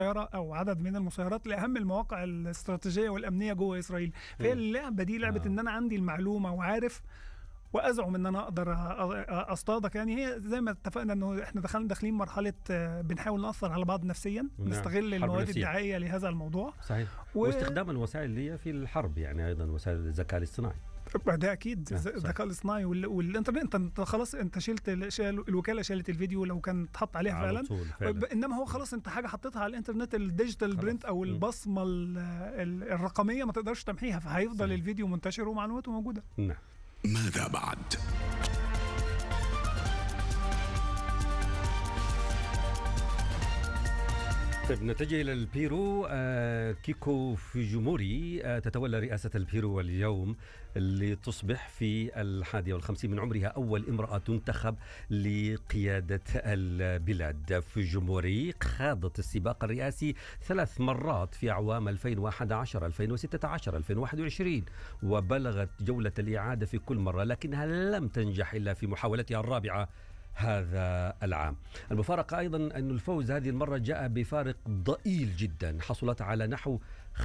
مسيرة او عدد من المسيرات لاهم المواقع الاستراتيجيه والامنيه جوه اسرائيل فهي مم. اللعبه دي لعبه آه. ان انا عندي المعلومه وعارف وازعم ان انا اقدر أ- أ- اصطادك يعني هي زي ما اتفقنا انه احنا دخلنا داخلين مرحله آه، بنحاول ناثر على بعض نفسيا نعم. نستغل حرب المواد نفسية. الدعائيه لهذا الموضوع صحيح و- واستخدام الوسائل دي في الحرب يعني ايضا وسائل الذكاء الاصطناعي ده اكيد نعم، الز- صحيح. الذكاء الاصطناعي وال- والانترنت انت, انت خلاص انت شلت ال- شال- الوكاله شالت الفيديو لو كان اتحط عليها على فعلا طول ب- فعلا انما هو خلاص انت حاجه حطيتها على الانترنت الديجيتال خلاص. برنت او مم. البصمه ال- ال- الرقميه ما تقدرش تمحيها فهيفضل صحيح. الفيديو منتشر ومعلوماته موجوده نعم ماذا بعد؟ طيب نتجه الى البيرو آه كيكو فيجوموري آه تتولى رئاسة البيرو اليوم اللي تصبح في الحادية والخمسين من عمرها أول امرأة تنتخب لقيادة البلاد فيجوموري خاضت السباق الرئاسي ثلاث مرات في أعوام 2011 2016 2021 وبلغت جولة الإعادة في كل مرة لكنها لم تنجح إلا في محاولتها الرابعة هذا العام المفارقة أيضا أن الفوز هذه المرة جاء بفارق ضئيل جدا حصلت على نحو 50.14%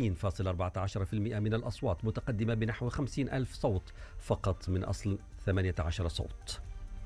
من الأصوات متقدمة بنحو 50 ألف صوت فقط من أصل 18 صوت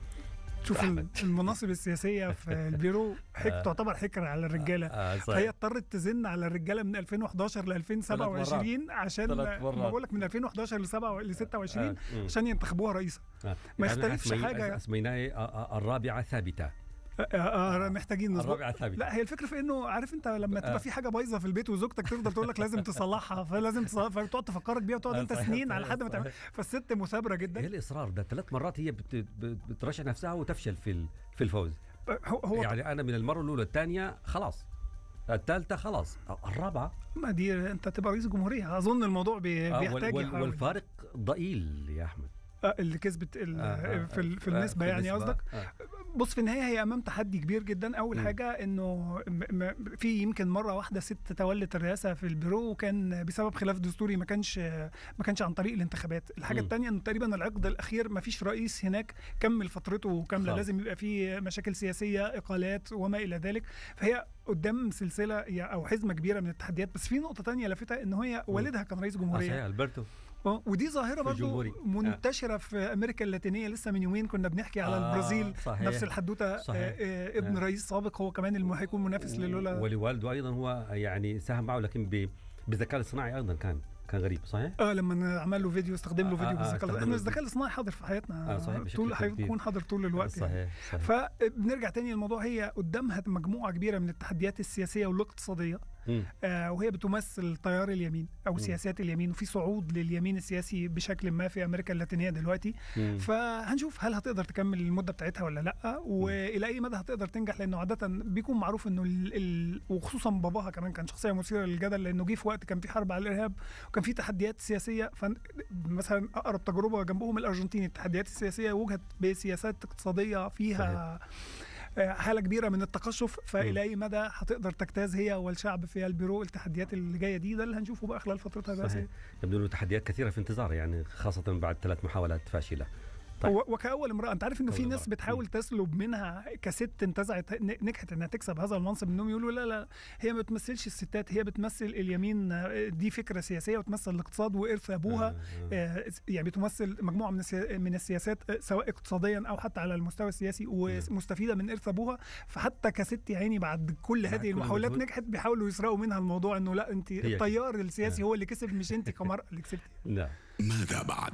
شوف أحمد. المناصب السياسيه في البيرو حك آه. تعتبر حكر على الرجاله آه فهي اضطرت تزن على الرجاله من 2011 ل 2027 عشان ثلاث مرات. ما بقول لك من 2011 ل 26 آه، مم. عشان ينتخبوها رئيسه آه. ما يعني يختلفش أسمي- حاجة. أسميناه آه، آه، الرابعة ثابتة آه، آه، محتاجين نظبط الرابعة ثابتة لا هي الفكره في انه عارف انت لما آه. تبقى في حاجه بايظه في البيت وزوجتك تفضل تقول لك لازم تصلحها فلازم تصلحها فتقعد تفكرك بيها وتقعد آه، انت صحيح، سنين على صحيح، لحد ما تعمل صحيح. فالست مثابره ايه جدا الاصرار ده ثلاث مرات هي بت- بت- بترشح نفسها وتفشل في ال- في الفوز هو, هو يعني انا من المره الاولى الثانيه خلاص الثالثه خلاص الرابعه ما دي انت تبقى رئيس جمهوريه اظن الموضوع بي آه، وال- بيحتاج وال- يحاول. والفارق ضئيل يا احمد آه، اللي كسبت ال- آه، آه، في, ال- في آه، النسبه يعني النسبة. قصدك آه. بص في النهايه هي امام تحدي كبير جدا اول مم. حاجه انه م- م- في يمكن مره واحده ست تولت الرئاسه في البيرو وكان بسبب خلاف دستوري ما كانش ما كانش عن طريق الانتخابات الحاجه مم. الثانيه انه تقريبا العقد الاخير ما فيش رئيس هناك كمل فترته كامله خالص. لازم يبقى في مشاكل سياسيه اقالات وما الى ذلك فهي قدام سلسله يا- او حزمه كبيره من التحديات بس في نقطه تانية لافتة ان هي والدها كان رئيس آه، جمهوريه صحيح البرتو اه ودي ظاهره في برضو الجمهوري. منتشره في امريكا اللاتينيه لسه من يومين كنا بنحكي على آه، البرازيل صحيح. نفس الحدوته صحيح. آه آه ابن آه. رئيس سابق هو كمان اللي هيكون منافس للولا ولوالده ايضا هو يعني ساهم معه لكن ب- بالذكاء الاصطناعي ايضا كان كان غريب صحيح؟ اه لما عمل له فيديو استخدم له آه، فيديو آه، بالذكاء استخدم احنا له الذكاء الاصطناعي حاضر في حياتنا آه، صحيح، بشكل طول كبير. هيكون حاضر طول الوقت يعني. صحيح صحيح فبنرجع تاني للموضوع هي قدامها مجموعه كبيره من التحديات السياسيه والاقتصاديه مم. آه وهي بتمثل تيار اليمين او مم. سياسات اليمين وفي صعود لليمين السياسي بشكل ما في امريكا اللاتينيه دلوقتي مم. فهنشوف هل هتقدر تكمل المده بتاعتها ولا لا والى اي مدى هتقدر تنجح لانه عاده بيكون معروف انه ال... ال... وخصوصا باباها كمان كان شخصيه مثيره للجدل لانه جه في وقت كان في حرب على الارهاب وكان في تحديات سياسيه ف مثلا اقرب تجربه جنبهم الارجنتين التحديات السياسيه وجهت بسياسات اقتصاديه فيها آه، حاله كبيره من التقشف فالى اي مدى هتقدر تجتاز هي والشعب في البيرو التحديات اللي جايه دي ده اللي هنشوفه بقى خلال فترتها صحيح الرئاسيه يبدو انه تحديات كثيره في انتظار يعني خاصه بعد ثلاث محاولات فاشله طيب. و- وكأول امرأة أنت عارف إنه في أول ناس امرأة. بتحاول تسلب منها كست انتزعت ن- نجحت إنها تكسب هذا المنصب إنهم يقولوا لا لا هي ما بتمثلش الستات هي بتمثل اليمين آه، دي فكرة سياسية وتمثل الاقتصاد وإرث أبوها آه، آه، يعني بتمثل مجموعة من السيا- من السياسات آه، سواء اقتصاديا أو حتى على المستوى السياسي ومستفيدة من إرث أبوها فحتى كست يا عيني بعد كل بعد هذه كل المحاولات المجهود. نجحت بيحاولوا يسرقوا منها الموضوع إنه لا أنت هي التيار السياسي آه. هو اللي كسب مش أنت كمرأة اللي كسبتي نعم ماذا بعد؟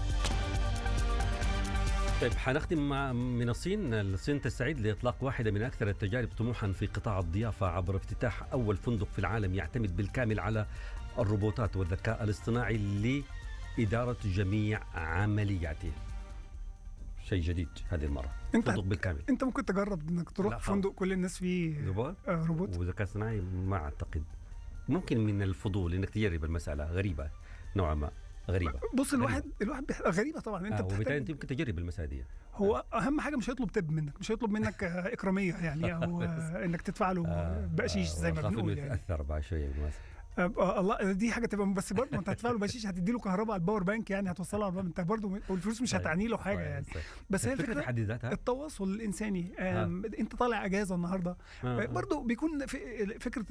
طيب حنختم مع من الصين، الصين تستعد لاطلاق واحده من اكثر التجارب طموحا في قطاع الضيافه عبر افتتاح اول فندق في العالم يعتمد بالكامل على الروبوتات والذكاء الاصطناعي لاداره جميع عملياته. شيء جديد هذه المره، أنت فندق بالكامل. أنت ممكن تجرب إنك لا تروح خالص. فندق كل الناس فيه روبوت آه، روبوت وذكاء اصطناعي ما اعتقد. ممكن من الفضول انك تجرب المساله غريبه نوعا ما غريبه. بص الواحد الواحد بيح... غريبه طبعا انت آه وبالتالي بتحتاج انت يمكن تجرب المساله دي. هو اهم حاجه مش هيطلب تب منك مش هيطلب منك آه، اكراميه يعني او آه، انك تدفع له آه، بقشيش زي ما وأخاف بنقول إنه يعني يتاثر بعد شويه بالمسألة. آه، آه، الله دي حاجه تبقى بس برضه انت هتدفع له بقشيش هتدي له كهرباء على الباور بانك يعني هتوصلها على الباب انت برضه والفلوس مش صحيح. هتعني له حاجه صحيح، يعني صحيح. بس هي الفكره الفكره في حد ذاتها التواصل الانساني آم، انت طالع اجازه النهارده آه، آه. برضه بيكون في فكره